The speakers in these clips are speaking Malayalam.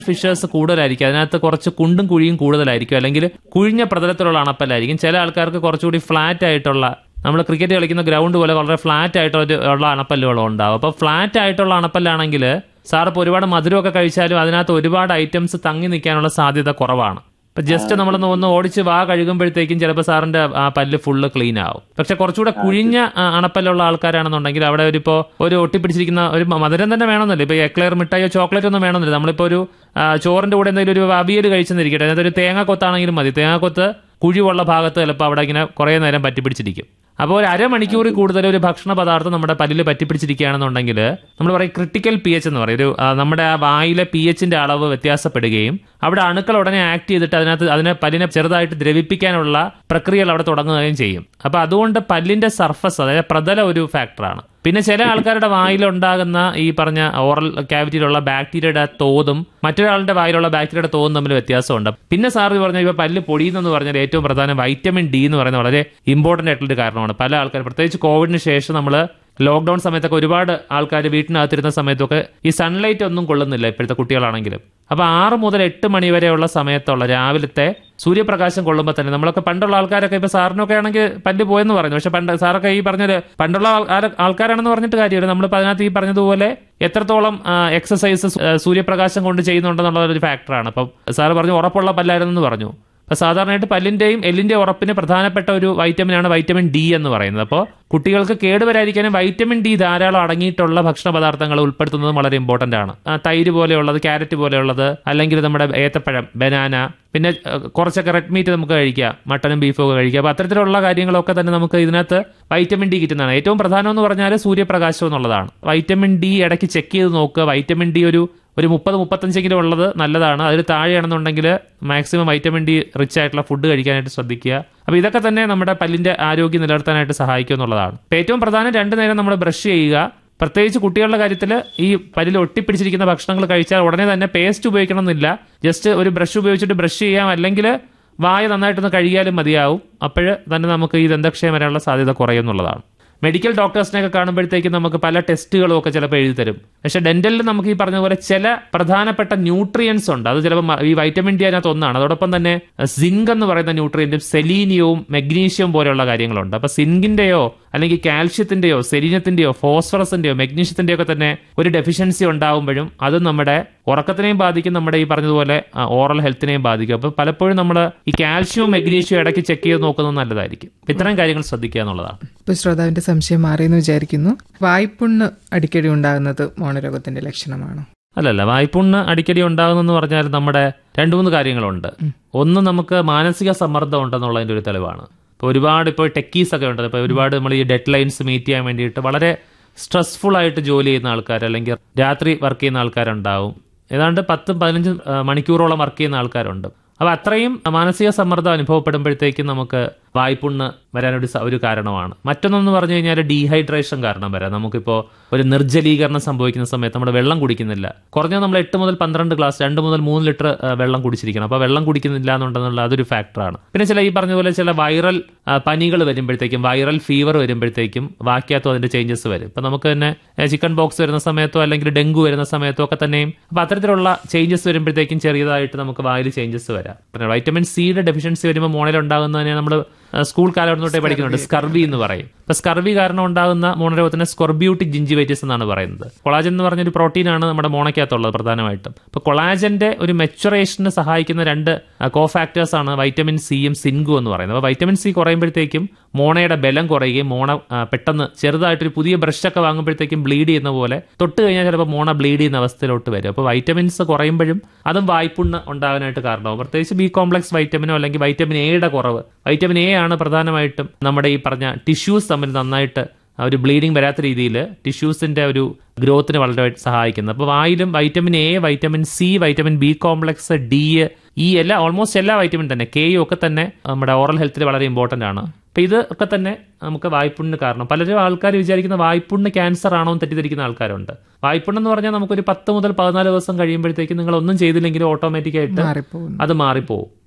ഫിഷേഴ്സ് കൂടുതലായിരിക്കും അതിനകത്ത് കുറച്ച് കുണ്ടും കുഴിയും കൂടുതലായിരിക്കും അല്ലെങ്കിൽ കുഴിഞ്ഞ പ്രതലത്തിലുള്ള അണപ്പല്ലായിരിക്കും ചില ആൾക്കാർക്ക് കുറച്ചുകൂടി ഫ്ലാറ്റ് ആയിട്ടുള്ള നമ്മൾ ക്രിക്കറ്റ് കളിക്കുന്ന ഗ്രൗണ്ട് പോലെ വളരെ ഫ്ലാറ്റ് ആയിട്ടുള്ള ഉള്ള അണപ്പല്ലുകളും ഉണ്ടാവും അപ്പോൾ ഫ്ലാറ്റ് ആയിട്ടുള്ള അണപ്പല്ലാണെങ്കിൽ സാർ ഇപ്പോൾ ഒരുപാട് മധുരമൊക്കെ കഴിച്ചാലും അതിനകത്ത് ഒരുപാട് ഐറ്റംസ് തങ്ങി നിൽക്കാനുള്ള സാധ്യത കുറവാണ് ഇപ്പൊ ജസ്റ്റ് നമ്മളൊന്ന് ഒന്ന് ഓടിച്ച് വാ കഴുകുമ്പോഴത്തേക്കും ചിലപ്പോൾ സാറിന്റെ ആ പല്ല് ഫുള്ള് ക്ലീൻ ആവും പക്ഷെ കുറച്ചുകൂടെ കുഴിഞ്ഞ ആ, അണപ്പല്ലുള്ള ആൾക്കാരാണെന്നുണ്ടെങ്കിൽ അവിടെ ഒരു ഇപ്പോൾ ഒരു ഒട്ടിപ്പിടിച്ചിരിക്കുന്ന ഒരു മ- മധുരം തന്നെ വേണമെന്നില്ല ഇപ്പൊ എക്ലെയർ മിഠായിയോ ചോക്ലേറ്റ് ഒന്നും വേണമെന്നില്ല നമ്മളിപ്പോ ഒരു ആ, ചോറിന്റെ കൂടെ എന്തെങ്കിലും ഒരു അവിയൽ കഴിച്ചെന്നിരിക്കട്ടെ അതിനകത്ത് ഒരു തേങ്ങാക്കൊത്താണെങ്കിലും മതി തേങ്ങാക്കൊത്ത് കുഴിവുള്ള ഭാഗത്ത് ചിലപ്പോൾ അവിടെ ഇങ്ങനെ കുറേ നേരം പറ്റിപ്പിടിച്ചിരിക്കും അപ്പോൾ ഒരു അരമണിക്കൂറിൽ കൂടുതൽ ഒരു ഭക്ഷണ പദാർത്ഥം നമ്മുടെ പല്ലിൽ പറ്റിപ്പിടിച്ചിരിക്കുകയാണെന്നുണ്ടെങ്കിൽ നമ്മൾ പറയും ക്രിട്ടിക്കൽ പി എച്ച് എന്ന് പറയും ഒരു ആ, നമ്മുടെ ആ വായിലെ പി എച്ചിന്റെ അളവ് വ്യത്യാസപ്പെടുകയും അവിടെ അണുക്കൾ ഉടനെ ആക്ട് ചെയ്തിട്ട് അതിനകത്ത് അതിനെ പല്ലിനെ ചെറുതായിട്ട് ദ്രവിപ്പിക്കാനുള്ള പ്രക്രിയകൾ അവിടെ തുടങ്ങുകയും ചെയ്യും അപ്പൊ അതുകൊണ്ട് പല്ലിന്റെ സർഫസ് അതായത് പ്രതല ഒരു ഫാക്ടറാണ് പിന്നെ ചില ആൾക്കാരുടെ വായിലുണ്ടാകുന്ന ഈ പറഞ്ഞ ഓറൽ ക്യാവിറ്റിയിലുള്ള ബാക്ടീരിയയുടെ തോതും മറ്റൊരാളുടെ വായിലുള്ള ബാക്ടീരിയയുടെ തോതും തമ്മിൽ വ്യത്യാസമുണ്ട് പിന്നെ സാർ പറഞ്ഞ ഇപ്പൊ പല്ല് പൊടിയുന്നെന്ന് പറഞ്ഞാൽ ഏറ്റവും പ്രധാനം വൈറ്റമിൻ ഡി എന്ന് പറയുന്നത് വളരെ ഇമ്പോർട്ടന്റ് ആയിട്ടുള്ള ഒരു കാരണമാണ് പല ആൾക്കാർ പ്രത്യേകിച്ച് കോവിഡിന് ശേഷം നമ്മൾ ലോക്ക്ഡൌൺ സമയത്തൊക്കെ ഒരുപാട് ആൾക്കാർ വീട്ടിനകത്തിരുന്ന സമയത്തൊക്കെ ഈ സൺലൈറ്റ് ഒന്നും കൊള്ളുന്നില്ല ഇപ്പോഴത്തെ കുട്ടികളാണെങ്കിലും അപ്പൊ ആറ് മുതൽ എട്ട് മണി വരെയുള്ള സമയത്തുള്ള രാവിലത്തെ സൂര്യപ്രകാശം കൊള്ളുമ്പോൾ തന്നെ നമ്മളൊക്കെ പണ്ടുള്ള ആൾക്കാരൊക്കെ ഇപ്പൊ സാറിനൊക്കെ ആണെങ്കിൽ പല്ല് പോയെന്ന് പറയുന്നു പക്ഷെ പണ്ട് സാറൊക്കെ ഈ പറഞ്ഞത് പണ്ടുള്ള ആൾ- ആര- ആൾക്കാരാണെന്ന് പറഞ്ഞിട്ട് കാര്യമില്ല നമ്മളിപ്പോൾ അതിനകത്ത് ഈ പറഞ്ഞതുപോലെ എത്രത്തോളം എക്സസൈസ് സൂര്യപ്രകാശം കൊണ്ട് ചെയ്യുന്നുണ്ടെന്നുള്ള ഒരു ഫാക്ടറാണ് അപ്പം സാറ് പറഞ്ഞു ഉറപ്പുള്ള പല്ലായിരുന്നെന്ന് പറഞ്ഞു അപ്പൊ സാധാരണയായിട്ട് പല്ലിന്റെയും എല്ലിന്റെയും ഉറപ്പിന് പ്രധാനപ്പെട്ട ഒരു വൈറ്റമിനാണ് വൈറ്റമിൻ ഡി എന്ന് പറയുന്നത് അപ്പോൾ കുട്ടികൾക്ക് കേടുവരാതിരിക്കാനും വൈറ്റമിൻ ഡി ധാരാളം അടങ്ങിയിട്ടുള്ള ഭക്ഷണ പദാർത്ഥങ്ങൾ ഉൾപ്പെടുത്തുന്നതും വളരെ ഇമ്പോർട്ടന്റ് ആണ് ആ, തൈര് പോലെയുള്ളത് ക്യാരറ്റ് പോലെയുള്ളത് അല്ലെങ്കിൽ നമ്മുടെ ഏത്തപ്പഴം ബനാന പിന്നെ അഹ്, കുറച്ചൊക്കെ റെഡ് മീറ്റ് നമുക്ക് കഴിക്കാം മട്ടനും ബീഫും ഒക്കെ കഴിക്കാം അപ്പൊ അത്തരത്തിലുള്ള കാര്യങ്ങളൊക്കെ തന്നെ നമുക്ക് ഇതിനകത്ത് വൈറ്റമിൻ ഡി കിട്ടുന്നതാണ് ഏറ്റവും പ്രധാനം എന്ന് പറഞ്ഞാൽ സൂര്യപ്രകാശം എന്നുള്ളതാണ് വൈറ്റമിൻ ഡി ഇടയ്ക്ക് ചെക്ക് ചെയ്ത് നോക്കുക വൈറ്റമിൻ ഡി ഒരു ഒരു മുപ്പത് മുപ്പത്തഞ്ചെങ്കിലും ഉള്ളത് നല്ലതാണ് അതിൽ താഴെയാണെന്നുണ്ടെങ്കിൽ മാക്സിമം വൈറ്റമിൻ ഡി റിച്ച് ആയിട്ടുള്ള ഫുഡ് കഴിക്കാനായിട്ട് ശ്രദ്ധിക്കുക അപ്പോൾ ഇതൊക്കെ തന്നെ നമ്മുടെ പല്ലിന്റെ ആരോഗ്യം നിലനിർത്താനായിട്ട് സഹായിക്കും എന്നുള്ളതാണ് അപ്പോൾ ഏറ്റവും പ്രധാനം രണ്ടു നേരം നമ്മൾ ബ്രഷ് ചെയ്യുക പ്രത്യേകിച്ച് കുട്ടികളുടെ കാര്യത്തിൽ ഈ പല്ലിൽ ഒട്ടിപ്പിടിച്ചിരിക്കുന്ന ഭക്ഷണങ്ങൾ കഴിച്ചാൽ ഉടനെ തന്നെ പേസ്റ്റ് ഉപയോഗിക്കണം എന്നില്ല ജസ്റ്റ് ഒരു ബ്രഷ് ഉപയോഗിച്ചിട്ട് ബ്രഷ് ചെയ്യാം അല്ലെങ്കിൽ വായ നന്നായിട്ടൊന്ന് കഴുകിയാലും മതിയാവും അപ്പോൾ തന്നെ നമുക്ക് ഈ ദന്തക്ഷയം വരാനുള്ള സാധ്യത കുറയുന്നുള്ളതാണ് മെഡിക്കൽ ഡോക്ടേഴ്സിനെയൊക്കെ കാണുമ്പോഴത്തേക്കും നമുക്ക് പല ടെസ്റ്റുകളും ഒക്കെ ചിലപ്പോൾ എഴുതി തരും പക്ഷെ ഡെന്റലിൽ നമുക്ക് ഈ പറഞ്ഞ പോലെ ചില പ്രധാനപ്പെട്ട ന്യൂട്രിയൻസ് ഉണ്ട് അത് ചിലപ്പോൾ മ- ഈ വൈറ്റമിൻ ഡി അതിനകത്ത് ഒന്നാണ് അതോടൊപ്പം തന്നെ സിങ്ക് എന്ന് പറയുന്ന ന്യൂട്രിയന്റും സെലീനിയവും മെഗ്നീഷ്യവും പോലെയുള്ള കാര്യങ്ങളുണ്ട് അപ്പൊ സിങ്കിന്റെയോ അല്ലെങ്കിൽ കാൽഷ്യത്തിന്റെയോ സെലീനത്തിന്റെയോ ഫോസ്ഫറസിന്റെയോ മെഗ്നീഷ്യത്തിന്റെയോ ഒക്കെ തന്നെ ഒരു ഡെഫിഷ്യൻസി ഉണ്ടാകുമ്പോഴും അത് നമ്മുടെ ഉറക്കത്തിനെയും ബാധിക്കും നമ്മുടെ ഈ പറഞ്ഞതുപോലെ ഓറൽ ഹെൽത്തിനെയും ബാധിക്കും അപ്പൊ പലപ്പോഴും നമ്മൾ ഈ കാൽഷ്യവും മെഗ്നീഷ്യവും ഇടയ്ക്ക് ചെക്ക് ചെയ്ത് നോക്കുന്നത് നല്ലതായിരിക്കും ഇത്തരം കാര്യങ്ങൾ ശ്രദ്ധിക്കുക എന്നുള്ളതാണ് ഇപ്പോൾ ശ്രോതാവിന്റെ സംശയം മാറിയെന്ന് വിചാരിക്കുന്നു വായ്പുണ്ണ് അടിക്കടി ഉണ്ടാകുന്നത് മോണരോഗത്തിന്റെ ലക്ഷണമാണോ അല്ലല്ല വായ്പുണ്ണ് അടിക്കടി ഉണ്ടാകുന്നെന്ന് പറഞ്ഞാൽ നമ്മുടെ രണ്ട് മൂന്ന് കാര്യങ്ങളുണ്ട് ഒന്ന് നമുക്ക് മാനസിക സമ്മർദ്ദം ഉണ്ടെന്നുള്ളതിന്റെ ഒരു തെളിവാണ് ഇപ്പോൾ ഒരുപാട് ഇപ്പോൾ ടെക്കീസ് ഒക്കെ ഉണ്ട് ഇപ്പോൾ ഒരുപാട് നമ്മൾ ഈ ഡെഡ് ലൈൻസ് മീറ്റ് ചെയ്യാൻ വേണ്ടിയിട്ട് വളരെ സ്ട്രെസ്ഫുൾ ആയിട്ട് ജോലി ചെയ്യുന്ന ആൾക്കാർ അല്ലെങ്കിൽ രാത്രി വർക്ക് ചെയ്യുന്ന ആൾക്കാരുണ്ടാവും ഏതാണ്ട് പത്തും പതിനഞ്ചും ആ, മണിക്കൂറോളം വർക്ക് ചെയ്യുന്ന ആൾക്കാരുണ്ട് അപ്പോൾ അത്രയും മാനസിക സമ്മർദ്ദം അനുഭവപ്പെടുമ്പോഴത്തേക്കും നമുക്ക് വായ്പുണ്ണ് വരാനൊരു സ- ഒരു കാരണമാണ് മറ്റൊന്നെന്ന് പറഞ്ഞു കഴിഞ്ഞാൽ ഡീഹൈഡ്രേഷൻ കാരണം വരാം നമുക്കിപ്പോൾ ഒരു നിർജ്ജലീകരണം സംഭവിക്കുന്ന സമയത്ത് നമ്മൾ വെള്ളം കുടിക്കുന്നില്ല കുറഞ്ഞത് നമ്മൾ എട്ട് മുതൽ പന്ത്രണ്ട് ഗ്ലാസ് രണ്ട് മുതൽ മൂന്ന് ലിറ്റർ ആ, വെള്ളം കുടിച്ചിരിക്കണം അപ്പോൾ വെള്ളം കുടിക്കുന്നില്ല എന്നുണ്ടെന്നുള്ള അതൊരു ഫാക്ടറാണ് പിന്നെ ചില ഈ പറഞ്ഞതുപോലെ ചില വൈറൽ പനികൾ വരുമ്പോഴത്തേക്കും വൈറൽ ഫീവർ വരുമ്പോഴത്തേക്കും വാക്യാത്തും അതിന്റെ ചേഞ്ചസ് വരും ഇപ്പം നമുക്ക് തന്നെ ചിക്കൻ ബോക്സ് വരുന്ന സമയത്തോ അല്ലെങ്കിൽ ഡെങ്കു വരുന്ന സമയത്തോ ഒക്കെ തന്നെയും അപ്പോൾ അത്തരത്തിലുള്ള ചേഞ്ചസ് വരുമ്പോഴത്തേക്കും ചെറിയതായിട്ട് നമുക്ക് വായിൽ ചേഞ്ചസ് വരാം പിന്നെ വൈറ്റമിൻ സിയുടെ ഡെഫിഷ്യൻസി വരുമ്പോൾ മോണയിൽ ഉണ്ടാകുന്നതിനെ നമ്മൾ സ്കൂൾ കാലഘട്ടം തൊട്ടേ പഠിക്കുന്നുണ്ട് സ്കർവി എന്ന് പറയും ഇപ്പൊ സ്കർവി കാരണം ഉണ്ടാകുന്ന മോണരോഗത്തിന് സ്കോർബ്യൂട്ടിക് ജിഞ്ചിവൈറ്റിസ് എന്നാണ് പറയുന്നത് കൊളാജൻ എന്ന് പറഞ്ഞൊരു പ്രോട്ടീനാണ് നമ്മുടെ മോണയ്ക്കകത്തുള്ളത് പ്രധാനമായിട്ടും ഇപ്പൊ കൊളാജന്റെ ഒരു മെച്ചുറേഷന് സഹായിക്കുന്ന രണ്ട് കോ ഫാക്ടേഴ്സ് ആണ് വൈറ്റമിൻ സിയും സിൻഗും എന്ന് പറയുന്നത് അപ്പോൾ വൈറ്റമിൻ സി കുറയുമ്പോഴത്തേക്കും മോണയുടെ ബലം കുറയുകയും മോണ ആ, പെട്ടെന്ന് ചെറുതായിട്ടൊരു പുതിയ ബ്രഷൊക്കെ വാങ്ങുമ്പോഴത്തേക്കും ബ്ലീഡ് ചെയ്യുന്ന പോലെ തൊട്ട് കഴിഞ്ഞാൽ ചിലപ്പോൾ മോണ ബ്ലീഡ് ചെയ്യുന്ന അവസ്ഥയിലോട്ട് വരും അപ്പോൾ വൈറ്റമിൻസ് കുറയുമ്പോഴും അതും വായ്പുണ്ണ് ഉണ്ടാകാനായിട്ട് കാരണമാവും പ്രത്യേകിച്ച് ബി കോംപ്ലക്സ് വൈറ്റമിനോ അല്ലെങ്കിൽ വൈറ്റമിൻ എയുടെ കുറവ് വൈറ്റമിൻ എ ആണ് പ്രധാനമായിട്ടും നമ്മുടെ ഈ പറഞ്ഞ ടിഷ്യൂസ് തമ്മിൽ നന്നായിട്ട് ആ ഒരു ബ്ലീഡിങ് വരാത്ത രീതിയിൽ ടിഷ്യൂസിന്റെ ഒരു ഗ്രോത്തിന് വളരെ സഹായിക്കുന്നത് അപ്പോൾ വായിലും vitamin A vitamin C vitamin B complex D ഈ എല്ലാ ഓൾമോസ്റ്റ് എല്ലാ വൈറ്റമിൻ തന്നെ കെയും ഒക്കെ തന്നെ നമ്മുടെ ഓറൽ ഹെൽത്തിൽ വളരെ ഇമ്പോർട്ടന്റ് ആണ് അപ്പൊ ഇത് ഒക്കെ തന്നെ നമുക്ക് വായ്പുണ്ണിന് കാരണം പലരും ആൾക്കാർ വിചാരിക്കുന്ന വായ്പുണ്ണ് ക്യാൻസർ ആണോ എന്ന് തെറ്റിദ്ധരിക്കുന്ന ആൾക്കാരുണ്ട് വായ്പുണ്ണ് എന്ന് പറഞ്ഞാൽ നമുക്കൊരു പത്ത് മുതൽ പതിനാല് ദിവസം കഴിയുമ്പോഴത്തേക്കും നിങ്ങൾ ഒന്നും ചെയ്തില്ലെങ്കിലും ഓട്ടോമാറ്റിക് ആയിട്ട് മാറിപ്പോകുന്നു അത് മാറിപ്പോവും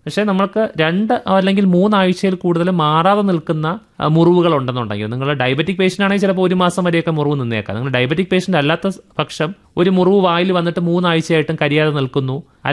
പക്ഷേ നമ്മൾക്ക് രണ്ട് അല്ലെങ്കിൽ മൂന്നാഴ്ചയിൽ കൂടുതൽ മാറാതെ നിൽക്കുന്ന ആ, മുറിവുകൾ ഉണ്ടെന്നുണ്ടെങ്കിൽ നിങ്ങൾ ഡയബറ്റിക് പേഷ്യൻ്റ് ആണെങ്കിൽ ചിലപ്പോൾ ഒരു മാസം വരെയൊക്കെ മുറിവ് നിന്നേക്കാം നിങ്ങൾ ഡയബറ്റിക് പേഷ്യൻ്റ് അല്ലാത്ത പക്ഷം ഒരു മുറിവ് വായിൽ വന്നിട്ട് മൂന്നാഴ്ചയായിട്ടും കരിയാതെ നിൽക്കുന്നു